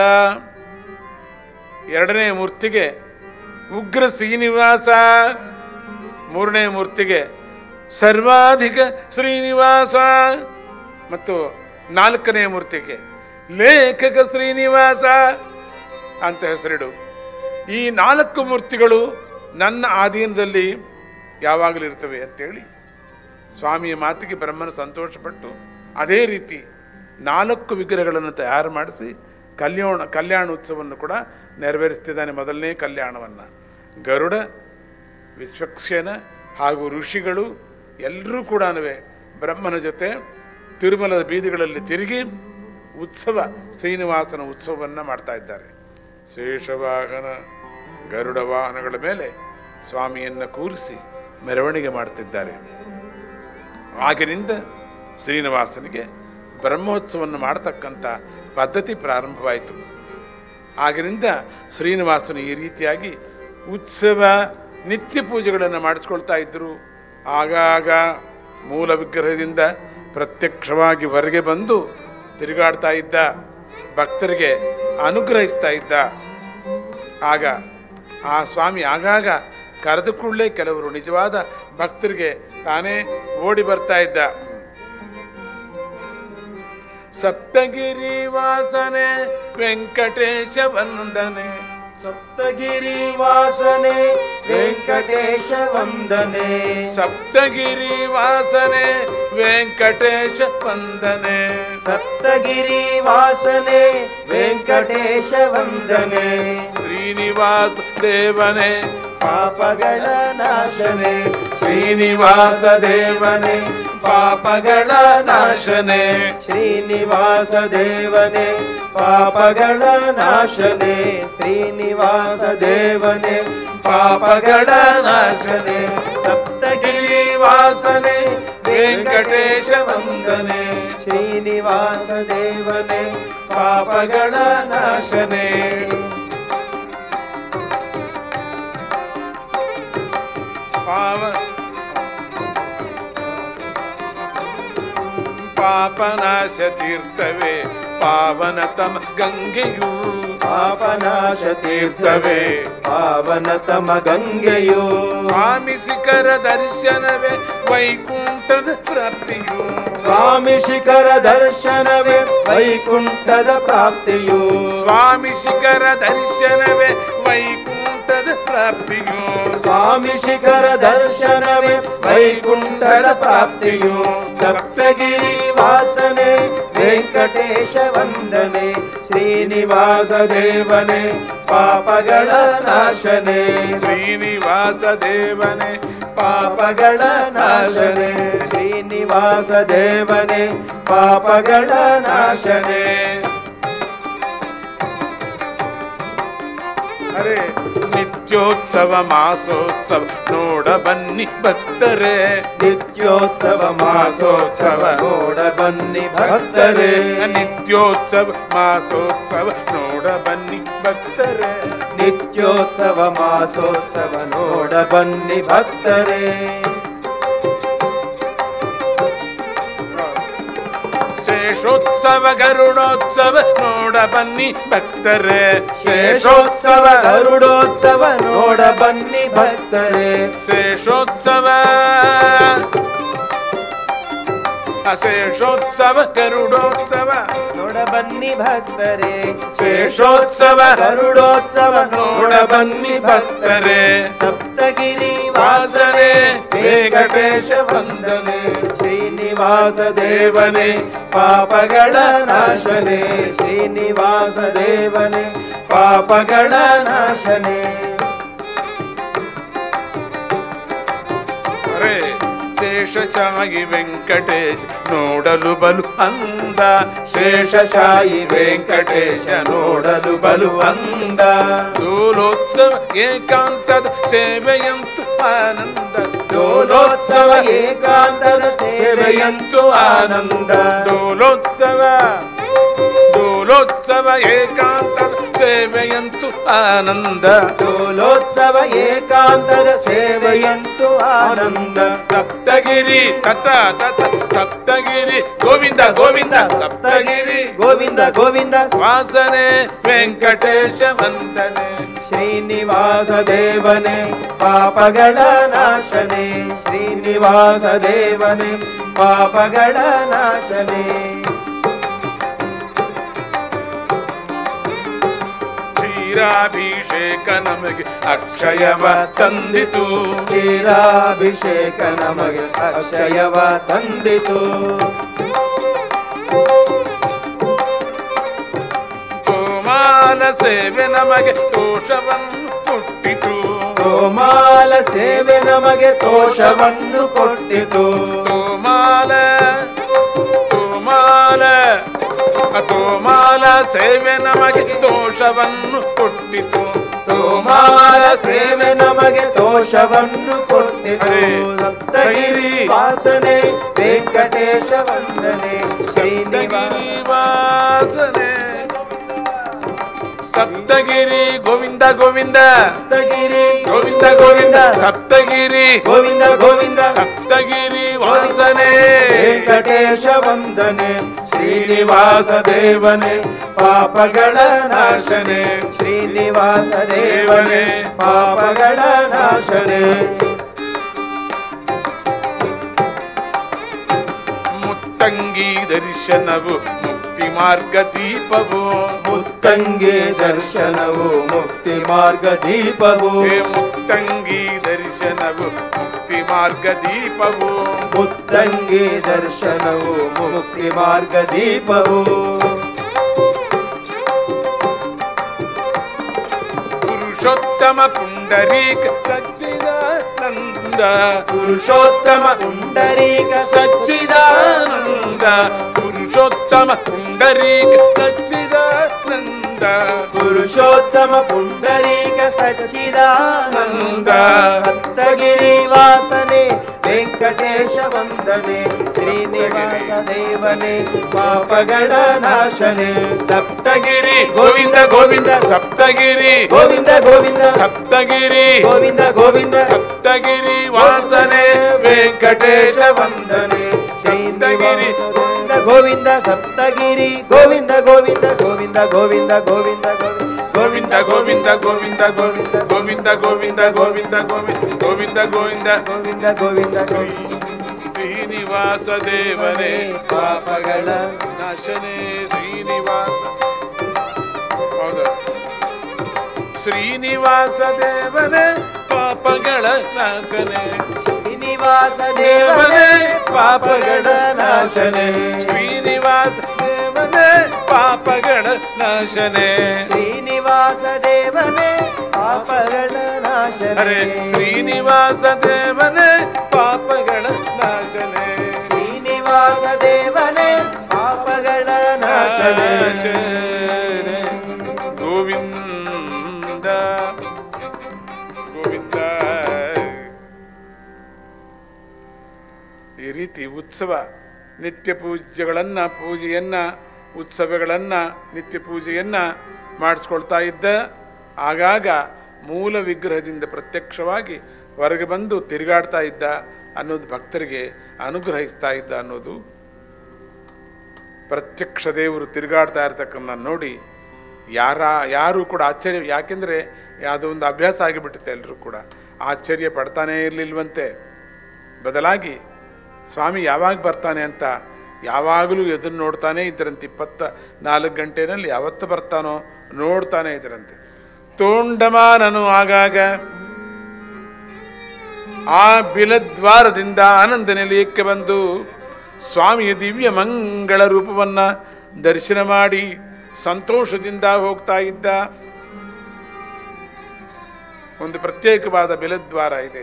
ಎರಡನೇ ಮೂರ್ತಿಗೆ ಉಗ್ರ ಶ್ರೀನಿವಾಸ ಮೂರನೇ ಮೂರ್ತಿಗೆ ಸರ್ವಾಧಿಕ ಶ್ರೀನಿವಾಸ ಮತ್ತು ನಾಲ್ಕನೇ ಮೂರ್ತಿಗೆ ಲೇಖಕ ಶ್ರೀನಿವಾಸ ಅಂತ ಹೆಸರಿಡು ಈ ನಾಲ್ಕು ಮೂರ್ತಿಗಳು ನನ್ನ ಆಧೀನದಲ್ಲಿ ಯಾವಾಗಲೂ ಇರ್ತವೆ ಅಂತೇಳಿ ಸ್ವಾಮಿಯ ಮಾತಿಗೆ ಬ್ರಹ್ಮನ ಸಂತೋಷಪಟ್ಟು ಅದೇ ರೀತಿ ನಾಲ್ಕು ವಿಗ್ರಹಗಳನ್ನು ತಯಾರು ಮಾಡಿಸಿ ಕಲ್ಯಾಣ ಕಲ್ಯಾಣ ಉತ್ಸವವನ್ನು ಕೂಡ ನೆರವೇರಿಸ್ತಿದ್ದಾನೆ ಮೊದಲನೇ ಕಲ್ಯಾಣವನ್ನು ಗರುಡ ವಿಶ್ವಕ್ಷೇನ ಹಾಗೂ ಋಷಿಗಳು ಎಲ್ಲರೂ ಕೂಡ ಬ್ರಹ್ಮನ ಜೊತೆ ತಿರುಮಲದ ಬೀದಿಗಳಲ್ಲಿ ತಿರುಗಿ ಉತ್ಸವ ಶ್ರೀನಿವಾಸನ ಉತ್ಸವವನ್ನು ಮಾಡ್ತಾ ಇದ್ದಾರೆ ಶೇಷವಾಹನ ಗರುಡ ವಾಹನಗಳ ಮೇಲೆ ಸ್ವಾಮಿಯನ್ನು ಕೂರಿಸಿ ಮೆರವಣಿಗೆ ಮಾಡ್ತಿದ್ದಾರೆ ಆಗಿನಿಂದ ಶ್ರೀನಿವಾಸನಿಗೆ ಬ್ರಹ್ಮೋತ್ಸವವನ್ನು ಮಾಡತಕ್ಕಂಥ ಪದ್ಧತಿ ಪ್ರಾರಂಭವಾಯಿತು ಆಗಿನಿಂದ ಶ್ರೀನಿವಾಸನು ಈ ರೀತಿಯಾಗಿ ಉತ್ಸವ ನಿತ್ಯ ಪೂಜೆಗಳನ್ನು ಮಾಡಿಸ್ಕೊಳ್ತಾ ಇದ್ದರು ಆಗಾಗ ಮೂಲ ವಿಗ್ರಹದಿಂದ ಪ್ರತ್ಯಕ್ಷವಾಗಿ ಹೊರಗೆ ಬಂದು ತಿರುಗಾಡ್ತಾ ಇದ್ದ ಭಕ್ತರಿಗೆ ಅನುಗ್ರಹಿಸ್ತಾ ಇದ್ದ ಆಗ ಆ ಸ್ವಾಮಿ ಆಗಾಗ ಕರೆದು ಕೂಡಲೇ ಕೆಲವರು ನಿಜವಾದ ಭಕ್ತರಿಗೆ ತಾನೇ ಓಡಿ ಬರ್ತಾ ಇದ್ದ ಸಪ್ತಗಿರಿ ವಾಸನೆ ವೆಂಕಟೇಶ ವಂದನೆ ಸಪ್ತಗಿರಿ ವಾಸನೆ ವೆಂಕಟೇಶ ವಂದನೆ ಸಪ್ತಗಿರಿ ವಾಸನೆ ವೆಂಕಟೇಶ ವಂದನೆ ಸಪ್ತಗಿರಿ ವಾಸನೆ ವೆಂಕಟೇಶ ವಂದನೆ ಶ್ರೀನಿವಾಸ ದೇವನೇ ಪಾಪಗಳ ನಾಶನೆ ಶ್ರೀನಿವಾಸ ದೇವನೇ ಪಾಪಗಳ ನಾಶನೆ ಶ್ರೀನಿವಾಸ ದೇವನೇ ಪಾಪಗಳ ನಾಶನೆ ಶ್ರೀನಿವಾಸ ದೇವನೇ ಪಾಪಗಳ ನಾಶನೆ ಸಪ್ತಗಿರಿ ವಾಸನೆ ವೆಂಕಟೇಶ ವಂದನೆ ಶ್ರೀನಿವಾಸ ದೇವನೇ ಪಾಪಗಳ ನಾಶನೆ ಪಾವ ಪಾಪನಾಶ ತೀರ್ಥವೇ ಪಾವನತಮ ಗಂಗೆಯೂ ಪಾಪನಾಶ ತೀರ್ಥವೇ ಪಾವನತಮ ಗಂಗೆಯೋ ಸ್ವಾಮಿ ಶಿಖರ ದರ್ಶನವೇ ವೈಕುಂಠದ ಪ್ರಾಪ್ತಿಯು ಸ್ವಾಮಿ ಶಿಖರ ದರ್ಶನವೇ ವೈಕುಂಠದ ಪ್ರಾಪ್ತಿಯು ಸ್ವಾಮಿ ಶಿಖರ ದರ್ಶನವೇ ವೈಕುಂಠದ ಪ್ರಾಪ್ತಿಯು ಸ್ವಾಮಿ ಶಿಖರ ದರ್ಶನವೇ ವೈಕುಂಠದ ಪ್ರಾಪ್ತಿಯು ಸಪ್ತಗಿರಿ ವಾಸನೆ ವೆಂಕಟೇಶ ವಂದನೆ ಶ್ರೀನಿವಾಸ ದೇವನೇ ಪಾಪಗಳ ನಾಶನೆ ಶ್ರೀನಿವಾಸ ದೇವನೇ ಪಾಪಗಳ ನಾಶನೆ ಶ್ರೀನಿವಾಸ ದೇವನೇ ಪಾಪಗಳ ನಾಶನೆ ಅರೆ ನಿತ್ಯೋತ್ಸವ ಮಾಸೋತ್ಸವ ನೋಡ ಬನ್ನಿ ಭಕ್ತರೇ ನಿತ್ಯೋತ್ಸವ ಮಾಸೋತ್ಸವ ನೋಡ ಬನ್ನಿ ಭಕ್ತರೇ ನಿತ್ಯೋತ್ಸವ ಮಾಸೋತ್ಸವ ನೋಡ ಬನ್ನಿ ಭಕ್ತರೇ ನಿತ್ಯೋತ್ಸವ ಮಾಸೋತ್ಸವ ನೋಡ ಬನ್ನಿ ಭಕ್ತರೇ ಶೇಷೋತ್ಸವ ಗರುಡೋತ್ಸವ ನೋಡ ಬನ್ನಿ ಭಕ್ತರೇ ಶೇಷೋತ್ಸವ ಗರುಡೋತ್ಸವ ನೋಡ ಬನ್ನಿ ಭಕ್ತರೇ ಶೇಷೋತ್ಸವ ಶೇಷೋತ್ಸವ ಗರುಡೋತ್ಸವ ನೋಡ ಬನ್ನಿ ಭಕ್ತರೇ ಶೇಷೋತ್ಸವ ಗರುಡೋತ್ಸವ ನೋಡ ಬನ್ನಿ ಭಕ್ತರೇ ಸಪ್ತಗಿರಿ ವಾಸನೆ ವೆಂಕಟೇಶ ವಂದನೆ ಶ್ರೀನಿವಾಸ ದೇವನೇ ಪಾಪಗಳ ನಾಶನೆ ಶ್ರೀನಿವಾಸ ದೇವನೇ ಪಾಪಗಳ ನಾಶನೆ ಅರೆ ಶೇಷಶಾಹಿ ವೆಂಕಟೇಶ್ ನೋಡಲು ಬಲು ಅಂದ ಶೇಷಶಾಹಿ ವೆಂಕಟೇಶ ನೋಡಲು ಬಲು ಅಂದ ದೋಲೋತ್ಸವ ಏಕಾಂತದ ಸೇವೆಯಂತು ಆನಂದ ಡೋಲೋತ್ಸವ ಏಕಾಂತದ ಸೇವೆಯಂತು ಆನಂದ ದೋಲೋತ್ಸವ ದೋಲೋತ್ಸವ ಏಕಾಂತ ಸೇವೆಯಂತು ಆನಂದ ಡೋಲೋತ್ಸವ ಏಕಾಂತದ ಸೇವೆಯಂತು ಆನಂದ ಸಪ್ತಗಿರಿ ತತ ತತ ಸಪ್ತಗಿರಿ ಗೋವಿಂದ ಗೋವಿಂದ ಸಪ್ತಗಿರಿ ಗೋವಿಂದ ಗೋವಿಂದ ವಾಸನೆ ವೆಂಕಟೇಶ ವಂದನೆ ಶ್ರೀನಿವಾಸ ದೇವನೇ ಪಾಪಗಳ ನಾಶನೆ ಶ್ರೀನಿವಾಸ ದೇವನೇ ಪಾಪಗಳ ನಾಶನೆ ಕ್ಷೀರಾಭಿಷೇಕ ನಮಗೆ ಅಕ್ಷಯವ ತಂದಿತು ಕ್ಷೀರಾಭಿಷೇಕ ನಮಗೆ ಅಕ್ಷಯವ ತಂದಿತು ಗೋಮಾಲ ಸೇವೆ ನಮಗೆ ದೋಷವನ್ನು ಕೊಟ್ಟಿತು ಗೋಮಾಲ ಸೇವೆ ನಮಗೆ ತೋಷವನ್ನು ಕೊಟ್ಟಿತು ತೋಮಾಲ ತೋಮಾಲ ತೋಮಾಲ ಸೇವೆ ನಮಗೆ ದೋಷವನ್ನು ಕೊಟ್ಟಿತು ತೋಮಾಲ ಸೇವೆ ನಮಗೆ ದೋಷವನ್ನು ಕೊಟ್ಟಿತು ಅರೆ, ಸಪ್ತಗಿರಿ ವಾಸನೆ ವೆಂಕಟೇಶ ವಂದನೆ ಶ್ರೀನಿವಾಸ ವಾಸನೆ ಸಪ್ತಗಿರಿ ಗೋವಿಂದ ಗೋವಿಂದ ಸಪ್ತಗಿರಿ ಗೋವಿಂದ ಗೋವಿಂದ ಸಪ್ತಗಿರಿ ಗೋವಿಂದ ಗೋವಿಂದ ಸಪ್ತಗಿರಿ ವಾಸನೆ ವೆಂಕಟೇಶ ವಂದನೆ ಶ್ರೀನಿವಾಸ ದೇವನೇ ಪಾಪಗಳ ನಾಶನೆ ಶ್ರೀನಿವಾಸ ದೇವನೇ ಪಾಪಗಳ ನಾಶನೆ ಮುತ್ತಂಗಿ ದರ್ಶನವು ಮುಕ್ತಿ ಮಾರ್ಗ ದೀಪವು ಮುತ್ತಂಗೆ ದರ್ಶನವು ಮುಕ್ತಿ ಮಾರ್ಗ ದೀಪವು ಹೇ ಮುತ್ತಂಗಿ ದರ್ಶನವು ಮುಕ್ತಿ ಮಾರ್ಗ ದೀಪವು ಮುತ್ತಂಗೆ ದರ್ಶನವು ಮುಕ್ತಿ ಮಾರ್ಗ ದೀಪವು ಪುರುಷೋತ್ತಮ ಪುಂಡರೀಕ ಸಚ್ಚಿದಾನಂದ ಪುರುಷೋತ್ತಮ ಪುಂಡರೀಕ ಸಚ್ಚಿದಾನಂದ ಪುರುಷೋತ್ತಮ ಪುಂಡರೀಕ ಸಚ್ಚಿದಾನಂದ ಪುರುಷೋತ್ತಮ ಪುಂಡರೀಕ ಸಚ್ಚಿದಾನಂದ ನಂದ. ಸಪ್ತಗಿರಿ ವಾಸನೆ ವೆಂಕಟೇಶ ವಂದನೆ ಶ್ರೀನಿವಾಸ ದೇವನೇ ಪಾಪಗಳ ನಾಶನೆ ಸಪ್ತಗಿರಿ ಗೋವಿಂದ ಗೋವಿಂದ ಸಪ್ತಗಿರಿ ಗೋವಿಂದ ಗೋವಿಂದ ಸಪ್ತಗಿರಿ ಗೋವಿಂದ ಗೋವಿಂದ ಸಪ್ತಗಿರಿ ವಾಸನೆ ವೆಂಕಟೇಶ ವಂದನೆ ಸಪ್ತಗಿರಿ ಗೋವಿಂದ ಗೋವಿಂದ ಸಪ್ತಗಿರಿ ಗೋವಿಂದ ಗೋವಿಂದ ಗೋವಿಂದ ಗೋವಿಂದ ಗೋವಿಂದ ಗೋವಿಂದ ಗೋವಿಂದ ಗೋವಿಂದ ಗೋವಿಂದ ಗೋವಿಂದ ಗೋವಿಂದ ಗೋವಿಂದ ಗೋವಿಂದ ಗೋವಿಂದ ಗೋವಿಂದ ಗೋವಿಂದ ಗೋವಿಂದ ಶ್ರೀನಿವಾಸ ದೇವನೇ ಪಾಪಗಳ ನಾಶನೇ ಶ್ರೀನಿವಾಸ ಹೌದು ಶ್ರೀನಿವಾಸ ದೇವನೇ ಪಾಪಗಳ ನಾಶನೇ ಶ್ರೀನಿವಾಸ ದೇವನೇ ಪಾಪಗಳ ನಾಶನೆ ಶ್ರೀನಿವಾಸ ದೇವನೇ ಪಾಪಗಳ ನಾಶನೇ ಶ್ರೀನಿವಾಸ ದೇವನೇ ಪಾಪಗಳ ಅರೆ ನಾಶನೆ ಶ್ರೀನಿವಾಸ ದೇವನೇ ಪಾಪಗಳ ನಾಶನೇ ಶ್ರೀನಿವಾಸ ದೇವನೇ ಪಾಪಗಳ ನಾಶನೆ ನಾಶನೇ. ಗೋವಿಂದ ಗೋವಿಂದ ಈ ರೀತಿ ಉತ್ಸವ ನಿತ್ಯ ಪೂಜ್ಯಗಳನ್ನು ಪೂಜೆಯನ್ನು ಉತ್ಸವಗಳನ್ನು ನಿತ್ಯ ಪೂಜೆಯನ್ನು ಮಾಡಿಸ್ಕೊಳ್ತಾ ಇದ್ದ ಆಗಾಗ ಮೂಲ ವಿಗ್ರಹದಿಂದ ಪ್ರತ್ಯಕ್ಷವಾಗಿ ಹೊರಗೆ ಬಂದು ತಿರುಗಾಡ್ತಾ ಇದ್ದ ಅನ್ನೋದು ಭಕ್ತರಿಗೆ ಅನುಗ್ರಹಿಸ್ತಾ ಇದ್ದ ಅನ್ನೋದು ಪ್ರತ್ಯಕ್ಷ ದೇವರು ತಿರುಗಾಡ್ತಾ ಇರ್ತಕ್ಕನ್ನ ನೋಡಿ ಯಾರ ಯಾರು ಕೂಡ ಆಶ್ಚರ್ಯ ಯಾಕೆಂದರೆ ಯಾವುದೋ ಒಂದು ಅಭ್ಯಾಸ ಆಗಿಬಿಟ್ಟಿದೆ ಎಲ್ಲರೂ ಕೂಡ ಆಶ್ಚರ್ಯ ಪಡ್ತಾನೇ ಇರಲಿಲ್ವಂತೆ ಬದಲಾಗಿ ಸ್ವಾಮಿ ಯಾವಾಗ ಬರ್ತಾನೆ ಅಂತ ಯಾವಾಗಲೂ ಎದುರು ನೋಡ್ತಾನೆ ಇದ್ದರಂತೆ ಇಪ್ಪತ್ತ ನಾಲ್ಕು ಗಂಟೆನಲ್ಲಿ ಯಾವತ್ತು ಬರ್ತಾನೋ ನೋಡ್ತಾನೆ ಇದ್ದರಂತೆ ತೋಂಡಮಾನನು ಆಗಾಗ ಆ ಬಿಲದ್ವಾರದಿಂದ ಆನಂದ ನಿಲಯಕ್ಕೆ ಬಂದು ಸ್ವಾಮಿಯ ದಿವ್ಯ ಮಂಗಳ ರೂಪವನ್ನು ದರ್ಶನ ಮಾಡಿ ಸಂತೋಷದಿಂದ ಹೋಗ್ತಾ ಇದ್ದ ಒಂದು ಪ್ರತ್ಯೇಕವಾದ ಬೆಲದ್ವಾರ ಇದೆ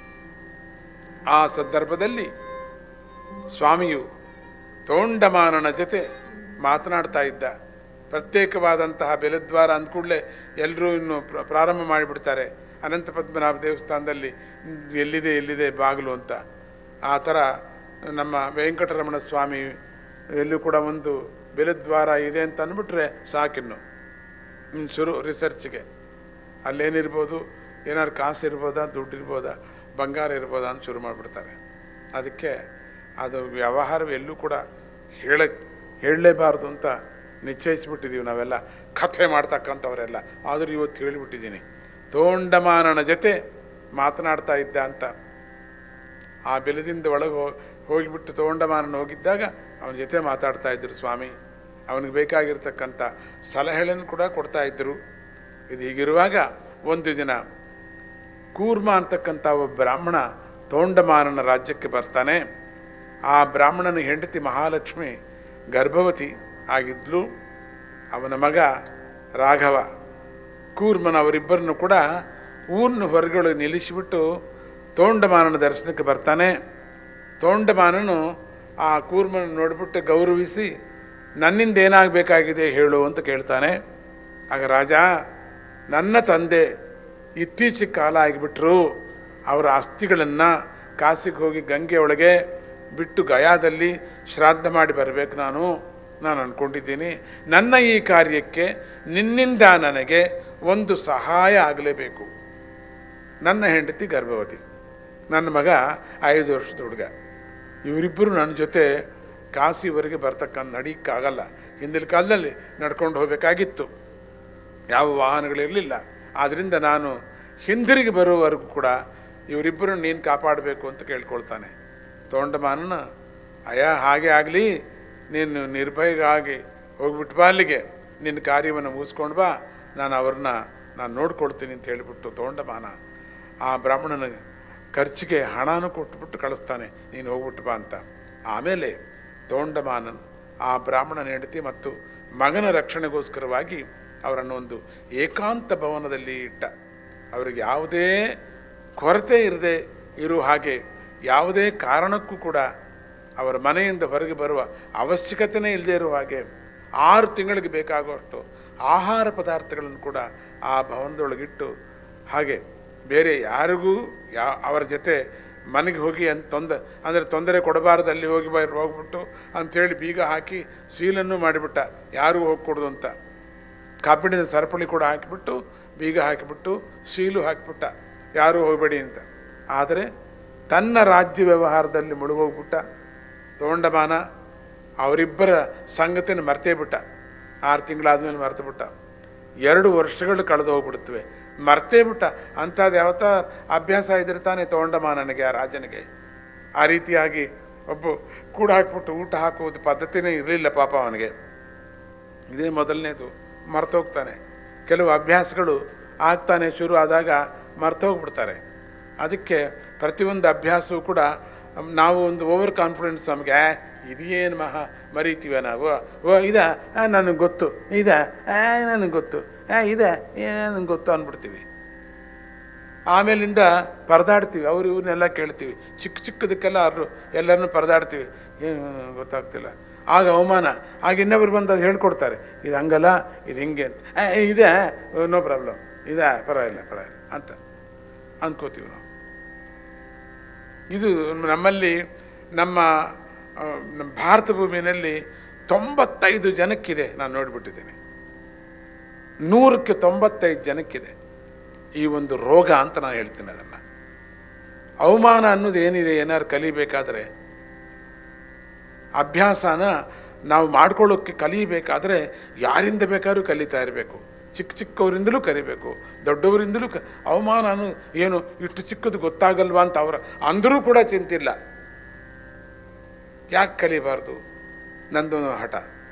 ಆ ಸಂದರ್ಭದಲ್ಲಿ ಸ್ವಾಮಿಯು ತೋಂಡಮಾನನ ಜೊತೆ ಮಾತನಾಡ್ತಾ ಇದ್ದ ಪ್ರತ್ಯೇಕವಾದಂತಹ ಬೆಲದ್ವಾರ ಅಂದ್ಕೂಡಲೇ ಎಲ್ಲರೂ ಇನ್ನು ಪ್ರ- ಪ್ರಾರಂಭ ಮಾಡಿಬಿಡ್ತಾರೆ ಅನಂತ ಪದ್ಮನಾಭ ದೇವಸ್ಥಾನದಲ್ಲಿ "ಹ್ಮ್, ಎಲ್ಲಿದೆ ಎಲ್ಲಿದೆ ಬಾಗಿಲು ಅಂತ ಆ ಥರ ನಮ್ಮ ವೆಂಕಟರಮಣ ಸ್ವಾಮಿ ಎಲ್ಲೂ ಕೂಡ ಒಂದು ಬೆಲದ್ವಾರ ಇದೆ ಅಂತ ಅಂದ್ಬಿಟ್ರೆ ಸಾಕಿನ್ನು ಹ್ಮ್, ಶುರು ರಿಸರ್ಚ್ಗೆ ಅಲ್ಲೇನಿರ್ಬೋದು ಏನಾದ್ರು ಕಾಸು ಇರ್ಬೋದಾ ದುಡ್ಡು ಇರ್ಬೋದಾ ಬಂಗಾರ ಇರ್ಬೋದಾ ಅಂತ ಶುರು ಮಾಡಿಬಿಡ್ತಾರೆ ಅದಕ್ಕೆ ಅದು ವ್ಯವಹಾರ ಎಲ್ಲೂ ಕೂಡ ಹೇಳಕ್ಕೆ ಹೇಳಲೇಬಾರ್ದು ಅಂತ ನಿಶ್ಚಯಿಸ್ಬಿಟ್ಟಿದ್ದೀವಿ ನಾವೆಲ್ಲ ಕಥೆ ಮಾಡ್ತಕ್ಕಂಥವರೆಲ್ಲ ಆದರೂ ಇವತ್ತು ಹೇಳಿಬಿಟ್ಟಿದ್ದೀನಿ ತೋಂಡಮಾನನ ಜೊತೆ ಮಾತನಾಡ್ತಾ ಇದ್ದ ಅಂತ ಆ ಬೆಲದಿಂದ ಒಳಗೆ ಹೋ- ಹೋಗಿಬಿಟ್ಟು ತೋಂಡಮಾನನ ಹೋಗಿದ್ದಾಗ ಅವನ ಜೊತೆ ಮಾತಾಡ್ತಾ ಇದ್ದರು ಸ್ವಾಮಿ ಅವನಿಗೆ ಬೇಕಾಗಿರ್ತಕ್ಕಂಥ ಸಲಹೆಗಳನ್ನು ಕೂಡ ಕೊಡ್ತಾ ಇದ್ದರು ಇದು ಹೀಗಿರುವಾಗ ಒಂದು ದಿನ ಕೂರ್ಮ ಅಂತಕ್ಕಂಥ ಒಬ್ಬ ಬ್ರಾಹ್ಮಣ ತೋಂಡಮಾನನ ರಾಜ್ಯಕ್ಕೆ ಬರ್ತಾನೆ ಆ ಬ್ರಾಹ್ಮಣನ ಹೆಂಡತಿ ಮಹಾಲಕ್ಷ್ಮಿ ಗರ್ಭವತಿ ಆಗಿದ್ಲು ಅವನ ಮಗ ರಾಘವ ಕೂರ್ಮನ ಅವರಿಬ್ಬರನ್ನು ಕೂಡ ಊರಿನ ಹೊರಗಡೆ ನಿಲ್ಲಿಸಿಬಿಟ್ಟು ತೋಂಡಮಾನನ ದರ್ಶನಕ್ಕೆ ಬರ್ತಾನೆ ತೋಂಡಮಾನನು ಆ ಕೂರ್ಮನ ನೋಡಿಬಿಟ್ಟು ಗೌರವಿಸಿ ನನ್ನಿಂದ ಏನಾಗಬೇಕಾಗಿದೆ ಹೇಳು ಅಂತ ಕೇಳ್ತಾನೆ ಆಗ ರಾಜ ನನ್ನ ತಂದೆ ಇತ್ತೀಚಿಗೆ ಕಾಲ ಆಗಿಬಿಟ್ರು ಅವರ ಅಸ್ಥಿಗಳನ್ನು ಕಾಸಿಗೆ ಹೋಗಿ ಗಂಗೆ ಒಳಗೆ ಬಿಟ್ಟು ಗಯಾದಲ್ಲಿ ಶ್ರಾದ್ದ ಮಾಡಿ ಬರಬೇಕು ನಾನು ನಾನು ಅಂದ್ಕೊಂಡಿದ್ದೀನಿ ನನ್ನ ಈ ಕಾರ್ಯಕ್ಕೆ ನಿನ್ನಿಂದ ನನಗೆ ಒಂದು ಸಹಾಯ ಆಗಲೇಬೇಕು ನನ್ನ ಹೆಂಡತಿ ಗರ್ಭವತಿ ನನ್ನ ಮಗ ಐದು ವರ್ಷದ ಹುಡುಗ ಇವರಿಬ್ಬರು ನನ್ನ ಜೊತೆ ಕಾಸಿವರೆಗೆ ಬರ್ತಕ್ಕಂಥ ನಡೀಕ್ಕಾಗಲ್ಲ ಹಿಂದಿನ ಕಾಲದಲ್ಲಿ ನಡ್ಕೊಂಡು ಹೋಗಬೇಕಾಗಿತ್ತು ಯಾವ ವಾಹನಗಳಿರಲಿಲ್ಲ ಆದ್ದರಿಂದ ನಾನು ಹಿಂದಿರುಗಿ ಬರುವವರೆಗೂ ಕೂಡ ಇವರಿಬ್ಬರು ನೀನು ಕಾಪಾಡಬೇಕು ಅಂತ ಕೇಳ್ಕೊಳ್ತಾನೆ ತೋಂಡಮಾನನ ಅಯ್ಯ ಹಾಗೆ ಆಗಲಿ ನೀನು ನಿರ್ಭಯಗಾಗಿ ಹೋಗ್ಬಿಟ್ಟು ಬಾ ಅಲ್ಲಿಗೆ ನಿನ್ನ ಕಾರ್ಯವನ್ನು ಮುಗಿಸ್ಕೊಂಡು ಬಾ ನಾನು ಅವ್ರನ್ನ ನಾನು ನೋಡ್ಕೊಳ್ತೀನಿ ಅಂತ ಹೇಳಿಬಿಟ್ಟು ತೋಂಡಮಾನ ಆ ಬ್ರಾಹ್ಮಣನ ಖರ್ಚಿಗೆ ಹಣನೂ ಕೊಟ್ಬಿಟ್ಟು ಕಳಿಸ್ತಾನೆ ನೀನು ಹೋಗ್ಬಿಟ್ಟು ಬಾ ಅಂತ ಆಮೇಲೆ ತೋಂಡಮಾನನ್ ಆ ಬ್ರಾಹ್ಮಣನ ಹೆಂಡತಿ ಮತ್ತು ಮಗನ ರಕ್ಷಣೆಗೋಸ್ಕರವಾಗಿ ಅವರನ್ನು ಒಂದು ಏಕಾಂತ ಭವನದಲ್ಲಿ ಇಟ್ಟ ಅವರಿಗೆ ಯಾವುದೇ ಕೊರತೆ ಇರದೆ ಇರುವ ಹಾಗೆ ಯಾವುದೇ ಕಾರಣಕ್ಕೂ ಕೂಡ ಅವರ ಮನೆಯಿಂದ ಹೊರಗೆ ಬರುವ ಅವಶ್ಯಕತೆಯೇ ಇಲ್ಲದೆ ಇರುವ ಹಾಗೆ ಆರು ತಿಂಗಳಿಗೆ ಬೇಕಾಗುವಷ್ಟು ಆಹಾರ ಪದಾರ್ಥಗಳನ್ನು ಕೂಡ ಆ ಭವನದೊಳಗಿಟ್ಟು ಹಾಗೆ ಬೇರೆ ಯಾರಿಗೂ ಯಾ ಅವರ ಜೊತೆ ಮನೆಗೆ ಹೋಗಿ ಅಂತ ತೊಂದ ಅಂದರೆ ತೊಂದರೆ ಕೊಡಬಾರ್ದು ಅಲ್ಲಿ ಹೋಗಿ ಬ ಹೋಗ್ಬಿಟ್ಟು ಅಂಥೇಳಿ ಬೀಗ ಹಾಕಿ ಸೀಲನ್ನು ಮಾಡಿಬಿಟ್ಟ ಯಾರಿಗೂ ಹೋಗ್ಕೊಡ್ದು ಅಂತ ಕಬ್ಬಿಣದ ಸರಪಳಿ ಕೂಡ ಹಾಕಿಬಿಟ್ಟು ಬೀಗ ಹಾಕಿಬಿಟ್ಟು ಸೀಲು ಹಾಕಿಬಿಟ್ಟ ಯಾರೂ ಹೋಗಬೇಡಿ ಅಂತ ಆದರೆ ತನ್ನ ರಾಜ್ಯ ವ್ಯವಹಾರದಲ್ಲಿ ಮುಳುಗೋಗ್ಬಿಟ್ಟ ತೋಂಡಮಾನ ಅವರಿಬ್ಬರ ಸಂಗತಿನ ಮರ್ತೇ ಬಿಟ್ಟ ಆರು ತಿಂಗಳಾದ್ಮೇಲೆ ಮರ್ತು ಬಿಟ್ಟ ಎರಡು ವರ್ಷಗಳು ಕಳೆದು ಹೋಗ್ಬಿಡ್ತವೆ ಮರ್ತೇ ಬಿಟ್ಟ ಅಂಥದ್ದು ಯಾವತ್ತ ಅಭ್ಯಾಸ ಇದ್ರೆ ತಾನೇ ತೋಂಡಮಾನನಿಗೆ ಆ ರಾಜನಿಗೆ ಆ ರೀತಿಯಾಗಿ ಒಬ್ಬ ಕೂಡ ಹಾಕ್ಬಿಟ್ಟು ಊಟ ಹಾಕುವುದು ಪದ್ಧತಿನೇ ಇರಲಿಲ್ಲ ಪಾಪ ಅವನಿಗೆ ಇದೇ ಮೊದಲನೇದು ಮರ್ತೋಗ್ತಾನೆ ಕೆಲವು ಅಭ್ಯಾಸಗಳು ಆಗ್ತಾನೆ ಶುರು ಆದಾಗ ಮರ್ತೋಗ್ಬಿಡ್ತಾರೆ ಅದಕ್ಕೆ ಪ್ರತಿಯೊಂದು ಅಭ್ಯಾಸವೂ ಕೂಡ ನಾವು ಒಂದು ಓವರ್ ಕಾನ್ಫಿಡೆನ್ಸ್ ನಮಗೆ ಆ, ಇದೇನು ಮಹಾ ಮರೀತೀವ ನಾವು ಓ ಇದ ನನಗೆ ಗೊತ್ತು ಇದ ನನಗೆ ಗೊತ್ತು ಆ ಇದ ನನಗೆ ಗೊತ್ತು ಅಂದ್ಬಿಡ್ತೀವಿ ಆಮೇಲಿಂದ ಪರದಾಡ್ತೀವಿ ಅವ್ರು ಇವ್ರನ್ನೆಲ್ಲ ಕೇಳ್ತೀವಿ ಚಿಕ್ಕ ಚಿಕ್ಕದಕ್ಕೆಲ್ಲ ಅವ್ರು ಎಲ್ಲರನ್ನೂ ಪರದಾಡ್ತೀವಿ ಏನು ಗೊತ್ತಾಗ್ತಿಲ್ಲ ಆಗ ಅವಮಾನ ಆಗ ಇನ್ನೊಬ್ರು ಬಂದು ಅದು ಹೇಳ್ಕೊಡ್ತಾರೆ ಇದು ಹಂಗಲ್ಲ ಇದು ಹಿಂಗೆ ಅಂತ "ಆ, ಇದೆ ನೋ ಪ್ರಾಬ್ಲಮ್ ಇದೆ ಪರವಾಗಿಲ್ಲ ಪರವಾಗಿಲ್ಲ ಅಂತ ಅಂದ್ಕೋತೀವಿ ನಾವು ಇದು ನಮ್ಮಲ್ಲಿ ನಮ್ಮ ಆ, ನಮ್ಮ ಭಾರತ ಭೂಮಿಯಲ್ಲಿ ತೊಂಬತ್ತೈದು ಜನಕ್ಕಿದೆ ನಾನು ನೋಡಿಬಿಟ್ಟಿದ್ದೇನೆ ನೂರಕ್ಕೆ ತೊಂಬತ್ತೈದು ಜನಕ್ಕಿದೆ ಈ ಒಂದು ರೋಗ ಅಂತ ನಾನು ಹೇಳ್ತೀನಿ ಅದನ್ನು ಅವಮಾನ ಅನ್ನೋದು ಏನಿದೆ ಏನಾದ್ರು ಕಲಿಬೇಕಾದ್ರೆ ಅಭ್ಯಾಸನ ನಾವು ಮಾಡ್ಕೊಳ್ಳೋಕ್ಕೆ ಕಲಿಬೇಕಾದ್ರೆ ಯಾರಿಂದ ಬೇಕಾದ್ರೂ ಕಲಿತಾ ಇರಬೇಕು ಚಿಕ್ಕ ಚಿಕ್ಕವರಿಂದಲೂ ಕಲಿಬೇಕು ದೊಡ್ಡವರಿಂದಲೂ ಕ ಅವಮಾನ ಅನ್ನೋ ಏನು ಇಷ್ಟು ಚಿಕ್ಕದು ಗೊತ್ತಾಗಲ್ವಾ ಅಂತ ಅವರ ಅಂದರೂ ಕೂಡ ಚಿಂತಿಲ್ಲ ಯಾಕೆ ಕಲಿಬಾರ್ದು ನಂದೊಂದು ಹಠ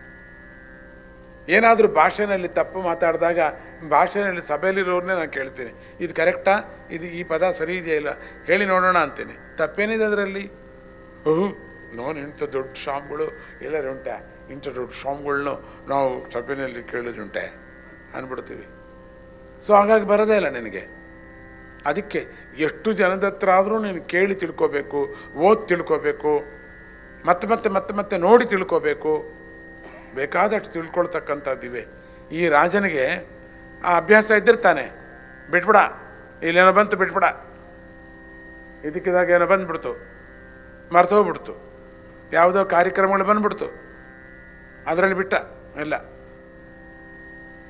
ಏನಾದರೂ ಭಾಷೆನಲ್ಲಿ ತಪ್ಪು ಮಾತಾಡಿದಾಗ ಭಾಷೆನಲ್ಲಿ ಸಭೆಯಲ್ಲಿರೋರನ್ನೇ ನಾನು ಕೇಳ್ತೀನಿ ಇದು ಕರೆಕ್ಟಾ ಇದು ಈ ಪದ ಸರಿ ಇದೆಯಾ ಇಲ್ಲ ಹೇಳಿ ನೋಡೋಣ ಅಂತೀನಿ ತಪ್ಪೇನಿದೆ ಅದರಲ್ಲಿ ಓಹ್ ನಾನು ಇಂಥ ದೊಡ್ಡ ಸ್ವಾಮಿಗಳು ಎಲ್ಲರೂ ಉಂಟೆ ಇಂಥ ದೊಡ್ಡ ಸ್ವಾಮಿಗಳ್ನು ನಾವು ಸಭೆಯಲ್ಲಿ ಕೇಳೋದುಂಟೆ ಅಂದ್ಬಿಡ್ತೀವಿ ಸೊ ಹಾಗಾಗಿ ಬರೋದೇ ಇಲ್ಲ ನಿನಗೆ ಅದಕ್ಕೆ ಎಷ್ಟು ಜನದ ಹತ್ರ ಆದರೂ ನೀನು ಕೇಳಿ ತಿಳ್ಕೊಬೇಕು ಓದಿ ತಿಳ್ಕೊಬೇಕು ಮತ್ತೆ ಮತ್ತೆ ಮತ್ತೆ ಮತ್ತೆ ನೋಡಿ ತಿಳ್ಕೊಬೇಕು ಬೇಕಾದಷ್ಟು ತಿಳ್ಕೊಳ್ತಕ್ಕಂಥದ್ದಿವೆ ಈ ರಾಜನಿಗೆ ಆ ಅಭ್ಯಾಸ ಇದ್ದಿರ್ತಾನೆ ಬಿಟ್ಬಿಡ ಇಲ್ಲೇನೋ ಬಂತು ಬಿಟ್ಬಿಡ ಇದಕ್ಕಿದಾಗ ಏನೋ ಬಂದ್ಬಿಡ್ತು ಮರ್ತೋಗ್ಬಿಡ್ತು ಯಾವುದೋ ಕಾರ್ಯಕ್ರಮಗಳು ಬಂದ್ಬಿಡ್ತು ಅದರಲ್ಲಿ ಬಿಟ್ಟ ಇಲ್ಲ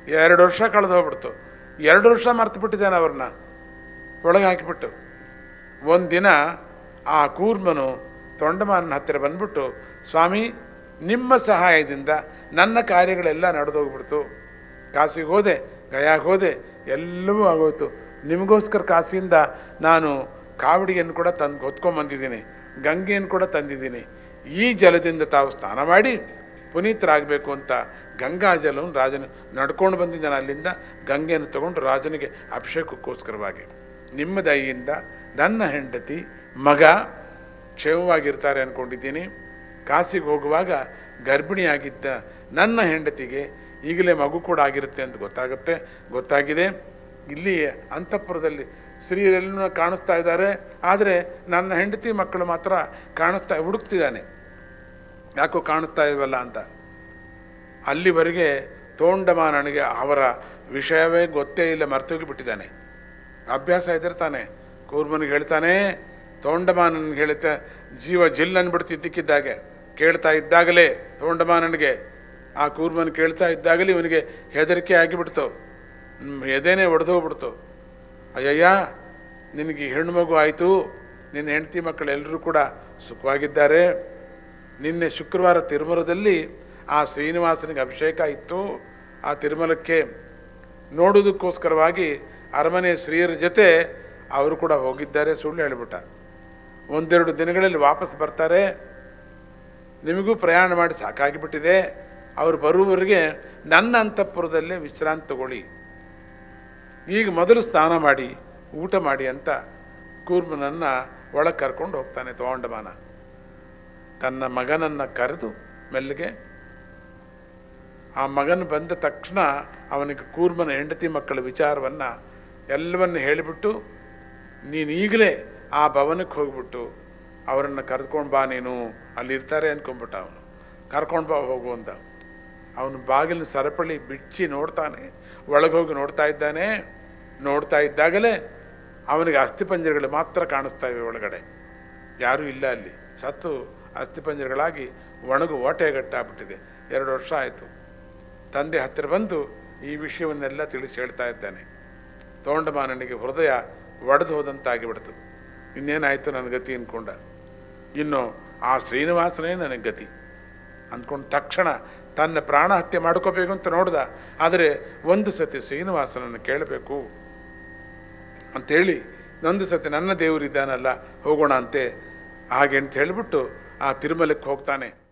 ಎರಡು ವರ್ಷ ಕಳೆದು ಹೋಗ್ಬಿಡ್ತು ಎರಡು ವರ್ಷ ಮರ್ತು ಬಿಟ್ಟಿದ್ದಾನೆ ಅವ್ರನ್ನ ಒಳಗೆ ಹಾಕಿಬಿಟ್ಟು ಒಂದಿನ ಆ ಕೂರ್ಮನು ತೊಂಡಮಾನನ ಹತ್ತಿರ ಬಂದ್ಬಿಟ್ಟು ಸ್ವಾಮಿ ನಿಮ್ಮ ಸಹಾಯದಿಂದ ನನ್ನ ಕಾರ್ಯಗಳೆಲ್ಲ ನಡೆದೋಗ್ಬಿಡ್ತು ಕಾಸಿಗೆ ಹೋದೆ ಗಯಾಗೆ ಹೋದೆ ಎಲ್ಲವೂ ಆಗೋಯ್ತು ನಿಮಗೋಸ್ಕರ ಕಾಸಿಯಿಂದ ನಾನು ಕಾವಡಿಯನ್ನು ಕೂಡ ತಂದು ಹೊತ್ಕೊಂಬಂದಿದ್ದೀನಿ ಗಂಗೆಯನ್ನು ಕೂಡ ತಂದಿದ್ದೀನಿ ಈ ಜಲದಿಂದ ತಾವು ಸ್ನಾನ ಮಾಡಿ ಪುನೀತರಾಗಬೇಕು ಅಂತ ಗಂಗಾ ಜಲವನ್ನು ರಾಜನ ನಡ್ಕೊಂಡು ಬಂದಿದ್ದಾನೆ ಅಲ್ಲಿಂದ ಗಂಗೆಯನ್ನು ತಗೊಂಡು ರಾಜನಿಗೆ ಅಭಿಷೇಕಕ್ಕೋಸ್ಕರವಾಗಿ ನಿಮ್ಮ ದಯೆಯಿಂದ ನನ್ನ ಹೆಂಡತಿ ಮಗ ಕ್ಷೇಮವಾಗಿರ್ತಾರೆ ಅಂದ್ಕೊಂಡಿದ್ದೀನಿ ಕಾಸಿಗೆ ಹೋಗುವಾಗ ಗರ್ಭಿಣಿಯಾಗಿದ್ದ ನನ್ನ ಹೆಂಡತಿಗೆ ಈಗಲೇ ಮಗು ಕೂಡ ಆಗಿರುತ್ತೆ ಅಂತ ಗೊತ್ತಾಗುತ್ತೆ ಗೊತ್ತಾಗಿದೆ ಇಲ್ಲಿ ಅಂತಃಪುರದಲ್ಲಿ ಸ್ತ್ರೀಯರೆಲ್ಲ ಕಾಣಿಸ್ತಾ ಇದ್ದಾರೆ ಆದರೆ ನನ್ನ ಹೆಂಡತಿ ಮಕ್ಕಳು ಮಾತ್ರ ಕಾಣಿಸ್ತಾ ಹುಡುಕ್ತಿದ್ದಾನೆ ಯಾಕೋ ಕಾಣಿಸ್ತಾ ಇಲ್ವಲ್ಲ ಅಂತ ಅಲ್ಲಿವರೆಗೆ ತೋಂಡಮಾನನಿಗೆ ಅವರ ವಿಷಯವೇ ಗೊತ್ತೇ ಇಲ್ಲ ಮರ್ತೋಗಿ ಬಿಟ್ಟಿದ್ದಾನೆ ಅಭ್ಯಾಸ ಇದ್ದಿರ್ತಾನೆ ಕೂರ್ಮನಿಗೆ ಹೇಳ್ತಾನೆ ತೋಂಡಮಾನನಿಗೆ ಹೇಳ್ತಾ ಜೀವ ಜಿಲ್ ಅನ್ಬಿಡ್ತು ಇದ್ದಕ್ಕಿದ್ದಾಗೆ ಕೇಳ್ತಾ ಇದ್ದಾಗಲೇ ತೋಂಡಮಾನನಿಗೆ ಆ ಕೂರ್ಮನ್ ಕೇಳ್ತಾ ಇದ್ದಾಗಲೇ ಇವನಿಗೆ ಹೆದರಿಕೆ ಆಗಿಬಿಡ್ತು ಹ್ಮ್, ಎದೆನೇ ಒಡೆದೋಗ್ಬಿಡ್ತು ಅಯ್ಯಯ್ಯ ನಿನಗೆ ಹೆಣ್ಣು ಮಗು ಆಯಿತು ನಿನ್ನ ಹೆಂಡತಿ ಮಕ್ಕಳು ಎಲ್ಲರೂ ಕೂಡ ಸುಖವಾಗಿದ್ದಾರೆ ನಿನ್ನೆ ಶುಕ್ರವಾರ ತಿರುಮಲದಲ್ಲಿ ಆ ಶ್ರೀನಿವಾಸನಿಗೆ ಅಭಿಷೇಕ ಇತ್ತು ಆ ತಿರುಮಲಕ್ಕೆ ನೋಡೋದಕ್ಕೋಸ್ಕರವಾಗಿ ಅರಮನೆ ಸ್ತ್ರೀಯರ ಜೊತೆ ಅವರು ಕೂಡ ಹೋಗಿದ್ದಾರೆ ಸುಳ್ಳು ಹೇಳಿಬಿಟ್ಟ ಒಂದೆರಡು ದಿನಗಳಲ್ಲಿ ವಾಪಸ್ ಬರ್ತಾರೆ ನಿಮಗೂ ಪ್ರಯಾಣ ಮಾಡಿ ಸಾಕಾಗಿಬಿಟ್ಟಿದೆ ಅವರು ಬರುವವರೆಗೆ ನನ್ನ ಅಂತಃಪುರದಲ್ಲೇ ವಿಶ್ರಾಂತಿ ತಗೊಳ್ಳಿ ಈಗ ಮೊದಲು ಸ್ನಾನ ಮಾಡಿ ಊಟ ಮಾಡಿ ಅಂತ ಕೂರ್ಮನನ್ನು ಒಳಗೆ ಕರ್ಕೊಂಡು ಹೋಗ್ತಾನೆ ತೋಂಡಮಾನ ತನ್ನ ಮಗನನ್ನು ಕರೆದು ಮೆಲ್ಲಗೆ ಆ ಮಗನು ಬಂದ ತಕ್ಷಣ ಅವನಿಗೆ ಕೂರ್ಮನ ಹೆಂಡತಿ ಮಕ್ಕಳ ವಿಚಾರವನ್ನು ಎಲ್ಲವನ್ನು ಹೇಳಿಬಿಟ್ಟು ನೀನು ಈಗಲೇ ಆ ಭವನಕ್ಕೆ ಹೋಗ್ಬಿಟ್ಟು ಅವರನ್ನು ಕರೆದುಕೊಂಡು ಬಾ ನೀನು ಅಲ್ಲಿರ್ತಾರೆ ಅಂದ್ಕೊಂಡ್ಬಿಟ್ಟ ಅವನು ಕರ್ಕೊಂಡು ಬಾ ಹೋಗು ಅಂತ ಅವನು ಬಾಗಿಲು ಸರಪಳಿ ಬಿಚ್ಚಿ ನೋಡ್ತಾನೆ ಒಳಗೆ ಹೋಗಿ ನೋಡ್ತಾ ಇದ್ದಾನೆ ನೋಡ್ತಾ ಇದ್ದಾಗಲೇ ಅವನಿಗೆ ಅಸ್ಥಿಪಂಜರಗಳು ಮಾತ್ರ ಕಾಣಿಸ್ತಾ ಇವೆ ಒಳಗಡೆ ಯಾರೂ ಇಲ್ಲ ಅಲ್ಲಿ ಸತ್ತು ಅಸ್ಥಿಪಂಜರಗಳಾಗಿ ಒಣಗು ಓಟೆಗಟ್ಟಾಗ್ಬಿಟ್ಟಿದೆ ಎರಡು ವರ್ಷ ಆಯಿತು ತಂದೆ ಹತ್ತಿರ ಬಂದು ಈ ವಿಷಯವನ್ನೆಲ್ಲ ತಿಳಿಸಿ ಹೇಳ್ತಾ ಇದ್ದಾನೆ ತೋಂಡಮಾನನಿಗೆ ಹೃದಯ ಒಡೆದು ಹೋದಂತಾಗಿಬಿಡ್ತು ಇನ್ನೇನಾಯಿತು ನನ್ನ ಗತಿ ಅಂದ್ಕೊಂಡ ಇನ್ನು ಆ ಶ್ರೀನಿವಾಸನೇ ನನಗೆ ಗತಿ ಅಂದ್ಕೊಂಡು ತಕ್ಷಣ ತನ್ನ ಪ್ರಾಣ ಹತ್ಯೆ ಮಾಡ್ಕೋಬೇಕು ಅಂತ ನೋಡ್ದ ಆದರೆ ಒಂದು ಸತಿ ಶ್ರೀನಿವಾಸನನ್ನು ಕೇಳಬೇಕು ಅಂಥೇಳಿ ಒಂದು ಸತಿ ನನ್ನ ದೇವರಿದ್ದಾನಲ್ಲ ಹೋಗೋಣ ಅಂತೆ ಹಾಗೆ ಅಂತ ಹೇಳಿಬಿಟ್ಟು ಆ ತಿರುಮಲಕ್ಕೆ ಹೋಗ್ತಾನೆ